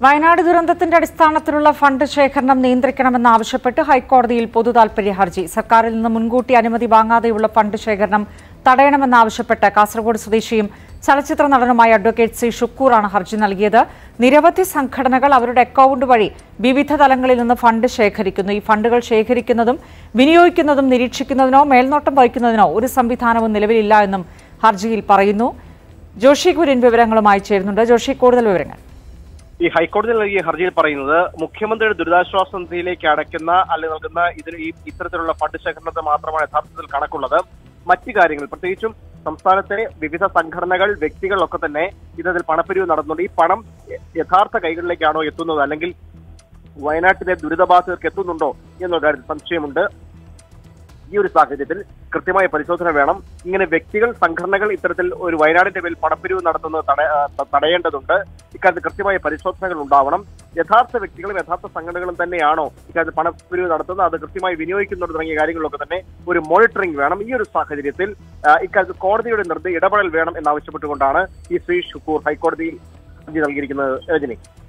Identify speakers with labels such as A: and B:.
A: വയനാട് ദുരന്തത്തിന്റെ അടിസ്ഥാനത്തിലുള്ള ഫണ്ട് ശേഖരണം നിയന്ത്രിക്കണമെന്നാവശ്യപ്പെട്ട് ഹൈക്കോടതിയിൽ പൊതുതാൽപര്യ ഹർജി സർക്കാരിൽ നിന്ന് മുൻകൂട്ടി അനുമതി വാങ്ങാതെയുള്ള ഫണ്ട് ശേഖരണം തടയണമെന്നാവശ്യപ്പെട്ട് കാസർഗോഡ് സ്വദേശിയും ചലച്ചിത്ര നടനുമായ അഡ്വക്കേറ്റ് സി ഷുക്കൂറാണ് ഹർജി നൽകിയത് നിരവധി സംഘടനകൾ അവരുടെ അക്കൗണ്ട് വഴി വിവിധ തലങ്ങളിൽ നിന്ന് ഫണ്ട് ശേഖരിക്കുന്നു ഈ ഫണ്ടുകൾ ശേഖരിക്കുന്നതും വിനിയോഗിക്കുന്നതും നിരീക്ഷിക്കുന്നതിനോ മേൽനോട്ടം വഹിക്കുന്നതിനോ ഒരു സംവിധാനവും നിലവിലില്ല എന്നും ഹർജിയിൽ പറയുന്നു ജോഷി കുര്യൻ വിവരങ്ങളുമായി ചേരുന്നുണ്ട് ജോഷി കൂടുതൽ വിവരങ്ങൾ
B: ഈ ഹൈക്കോടതി നൽകിയ ഹർജിയിൽ പറയുന്നത് മുഖ്യമന്ത്രിയുടെ ദുരിതാശ്വാസ നിധിയിലേക്ക് അടയ്ക്കുന്ന അല്ലെങ്കിൽ നൽകുന്ന ഇതിന് ഈ ഇത്തരത്തിലുള്ള ഫണ്ട് ശേഖരണത്തെ മാത്രമാണ് യഥാർത്ഥത്തിൽ കണക്കുള്ളത് മറ്റു കാര്യങ്ങൾ പ്രത്യേകിച്ചും സംസ്ഥാനത്തെ വിവിധ സംഘടനകൾ വ്യക്തികളൊക്കെ തന്നെ ഇത്തരത്തിൽ പണപ്പിരിവ് നടത്തുന്നുണ്ട് ഈ പണം യ- യഥാർത്ഥ കൈകളിലേക്കാണോ എത്തുന്നത് അല്ലെങ്കിൽ വയനാട്ടിലെ ദുരിതബാധിതർക്ക് എത്തുന്നുണ്ടോ എന്ന കാര്യത്തിൽ സംശയമുണ്ട് ഈ ഒരു സാഹചര്യത്തിൽ കൃത്യമായ പരിശോധന വേണം ഇങ്ങനെ വ്യക്തികൾ സംഘടനകൾ ഇത്തരത്തിൽ ഒരു വയനാടിന്റെ പേരിൽ പണപ്പിരിവ് നടത്തുന്നത് തട- ആ, ത- തടയേണ്ടതുണ്ട് ഇക്കാര്യത്തിൽ കൃത്യമായ പരിശോധനകൾ ഉണ്ടാവണം യഥാർത്ഥ വ്യക്തികളും യഥാർത്ഥ സംഘടനകളും തന്നെയാണോ ഇക്കാര്യത്തിൽ പണപ്പിരിവ് നടത്തുന്നത് അത് കൃത്യമായി വിനിയോഗിക്കുന്നുണ്ട് തുടങ്ങിയ കാര്യങ്ങളിലൊക്കെ തന്നെ ഒരു മോണിറ്ററിംഗ് വേണം ഈ ഒരു സാഹചര്യത്തിൽ ആ, ഇക്കാര്യത്തിൽ കോടതിയുടെ നിർദ്ദ ഇടപെടൽ വേണം എന്നാവശ്യപ്പെട്ടുകൊണ്ടാണ് ഈ ശ്രീ ഷുക്കൂർ ഹൈക്കോടതിയിൽ ഹർജി നൽകിയിരിക്കുന്നത് രജനി